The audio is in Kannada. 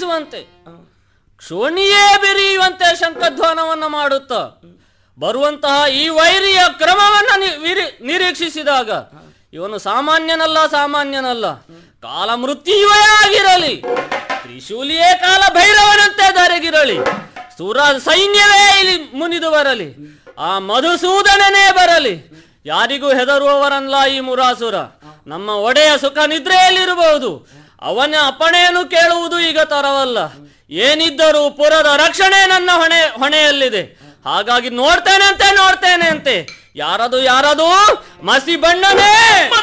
ಬೆರೆಯುವಂತೆ ಕ್ಷೋಣಿಯೇ ಬೆರೆಯುವಂತೆ ಶಂಖಧ್ವಾನವನ್ನ ಮಾಡುತ್ತ ಬರುವಂತಹ ಈ ವೈರಿಯ ಕ್ರಮವನ್ನ ನಿ- ವಿರಿ- ನಿರೀಕ್ಷಿಸಿದಾಗ ಇವನು ಸಾಮಾನ್ಯನಲ್ಲ ಸಾಮಾನ್ಯನಲ್ಲ ಕಾಲ ಮೃತ್ಯುವೇ ಆಗಿರಲಿ ತ್ರಿಶೂಲಿಯೇ ಕಾಲ ಭೈರವನಂತೆ ಧರೆಗಿರಲಿ ಸುರ ಸೈನ್ಯವೇ ಇಲ್ಲಿ ಮುನಿದು ಬರಲಿ ಆ ಮಧುಸೂದನನೇ ಬರಲಿ ಯಾರಿಗೂ ಹೆದರುವವರಲ್ಲ ಈ ಮುರಾಸುರ ನಮ್ಮ ಒಡೆಯ ಸುಖ ನಿದ್ರೆಯಲ್ಲಿರಬಹುದು ಅವನ ಅಪ್ಪಣೆಯನ್ನು ಕೇಳುವುದು ಈಗ ತರವಲ್ಲ ಏನಿದ್ದರೂ ಪುರದ ರಕ್ಷಣೆ ನನ್ನ ಹೊಣೆ ಹೊಣೆಯಲ್ಲಿದೆ ಹಾಗಾಗಿ ನೋಡ್ತೇನೆ ಅಂತೆ ನೋಡ್ತೇನೆ ಅಂತೆ ಯಾರದು ಯಾರದು ಮಸಿ ಬಣ್ಣನೇ